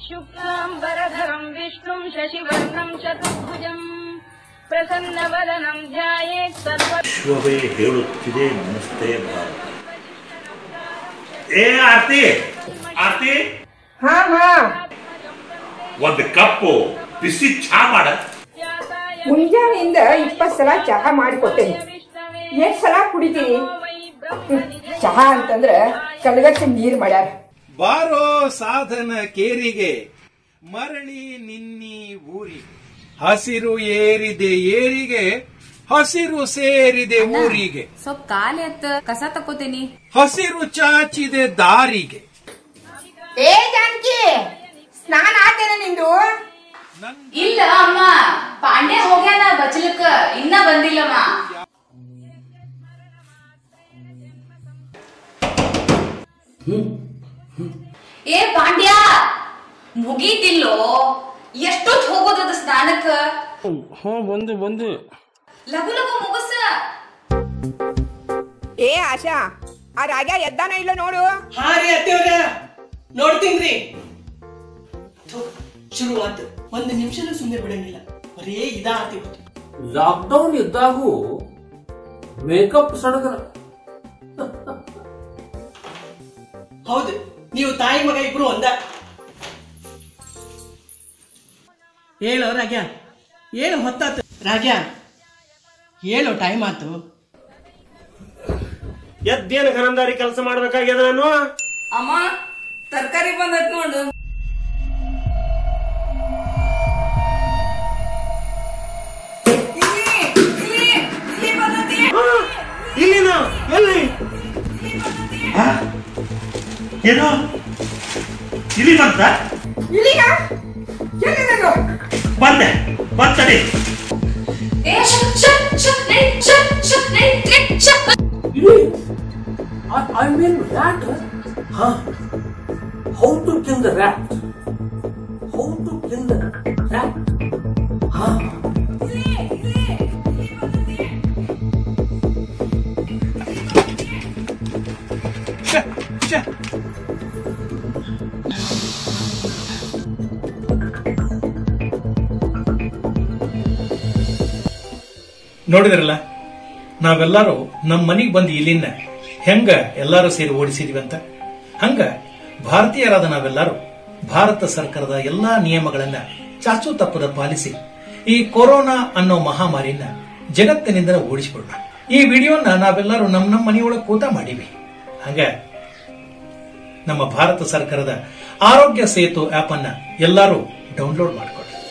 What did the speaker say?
शुक्लाम्बरधरम् विष्णुम् शशिवर्णम् चतुर्भुजम् प्रसन्नवदनम् ध्यायेत् सर्व ವಿಶ್ವವೇ ಹೇಳುತ್ತಿದೆ ನಮಸ್ತೆ ಭಾರತ ಏ ಆರ್ತಿ ಆರ್ತಿ ಹಾ ಹಾ ಒಂದು ಕಪ್ಪು ಬಿಸಿ ಚಹಾ ಮಾಡ ಮುಂಜಾನೆಯಿಂದ ಇಪ್ಪತ್ತು ಸಲ ಚಹಾ ಮಾಡಿಕೊಟ್ಟೇನಿ ಎಷ್ಟ್ ಸಲ ಕುಡಿತೀನಿ ಹ್ಮ್, ಚಹಾ ಅಂತಂದ್ರ ಕಲ್ಗಚ್ಚ ನೀರ್ ಮಾಡ್ಯಾರ ಬಾರೋ ಸಾಧನ ಕೇರಿಗೆ ಮರಳಿ ನಿನ್ನಿ ಊರಿಗೆ ಹಸಿರು ಏರಿದೆ ಏರಿಗೆ ಹಸಿರು ಸೇರಿದೆ ಊರಿಗೆ ಸ್ವಲ್ಪ ಕಾಲ ಎತ್ತ ಕಸ ತಕೋತೀನಿ ಹಸಿರು ಚಾಚಿದೆ ದಾರಿಗೆ ಏ ಜಾನಕಿ ಸ್ನಾನ ಆತೇನ ನಿಂದು ಇಲ್ಲ ಅಮ್ಮ ಪಾಂಡ್ಯ ಹೋಗ್ಯಾನ ಬಚ್ಚಲಕ್ಕ ಇನ್ನ ಬಂದಿಲ್ಲಮ್ಮ ಏ ಪಾಂಡ್ಯ ಮುಗೀತಿಲ್ಲೋ ಎಷ್ಟೊತ್ ಹೋಗೋದದ ಸ್ನಾನಕ್ಕ ಹ್ಞೂ ಬಂದು ಬಂದು ಲಘು ಲಘು ಮುಗಸ ಏ ಆಶಾ ಆ ರಾಗ ಎದ್ದಾನ ಇಲ್ಲ ನೋಡು ಹಾ ರೀ ಅತ್ತೆಯವ್ರ ನೋಡ್ತೀನ್ರಿ ಥು, ಶುರುವಾತು ಒಂದು ನಿಮಿಷನೂ ಸುಮ್ಮನೆ ಬಿಡಂಗಿಲ್ಲ ಬರೇ ಇದಾ ಆತಿ ಇವತ್ತು ಲಾಕ್ಡೌನ್ ಇದ್ದಾಗೂ ಮೇಕಪ್ ಸಡಗರ ಹೌದು ನೀವು ತಾಯಿ ಮಗ ಇಬ್ರು ಒಂದ ಹೇಳೋ ರಾಗ್ಯ ಹೇಳು ಹೊತ್ತಾತು ರಾಗ್ಯ ಹೇಳು ಟೈಮ್ ಆತು ಎದ್ದೇನು ಗನಂದಾರಿ ಕೆಲಸ ಮಾಡ್ಬೇಕಾಗ್ಯದ ನಾನು ಅಮ್ಮ ತರಕಾರಿ ಬಂದೈತ್ ನೋಡು ಇಲ್ಲಿನ ಎಲ್ಲಿ ಆ? ಏನು ಇಲ್ಲಿ ಬಂತ ಇಲ್ಲಿಗ ಎಲ್ಲಿದದು ಬಂದೆ ಬಂತಡಿ ಏ ಶಕ್ ಶಕ್ ಶಕ್ ನೈ ಶಕ್ ಶಕ್ ನೈ ಟ್ರಿಕ್ ಶಕ್ ಐ ಮೀನ್ ರ್ಯಾಟ್ ಹಾ how to kill the rat how to kill the rat ಹಾ ಛೆ, ಛೆ. ನೋಡಿದ್ರಲ್ಲ ನಾವೆಲ್ಲರೂ ನಮ್ಮ ಮನೆಗೆ ಬಂದು ಇಲ್ಲಿಂದ ಹೆಂಗ ಎಲ್ಲರೂ ಸೇರಿ ಓಡಿಸಿದ್ವಿ ಅಂತ ಹಂಗ ಭಾರತೀಯರಾದ ನಾವೆಲ್ಲರೂ ಭಾರತ ಸರ್ಕಾರದ ಎಲ್ಲಾ ನಿಯಮಗಳನ್ನ ಚಾಚು ತಪ್ಪದ ಪಾಲಿಸಿ ಈ ಕೊರೋನಾ ಅನ್ನೋ ಮಹಾಮಾರಿನ ಜಗತ್ತಿನಿಂದ ಓಡಿಸಿಬಿಡೋಣ ಈ ವಿಡಿಯೋನ ನಾವೆಲ್ಲರೂ ನಮ್ಮ ನಮ್ಮ ಮನೆಯೊಳಗೆ ಕೂತ ಮಾಡೀವಿ ಹಂಗ ನಮ್ಮ ಭಾರತ ಸರ್ಕಾರದ ಆರೋಗ್ಯ ಸೇತು ಆಪ್ ಅನ್ನ ಎಲ್ಲರೂ ಡೌನ್ಲೋಡ್ ಮಾಡಿಕೊಡ್ರಿ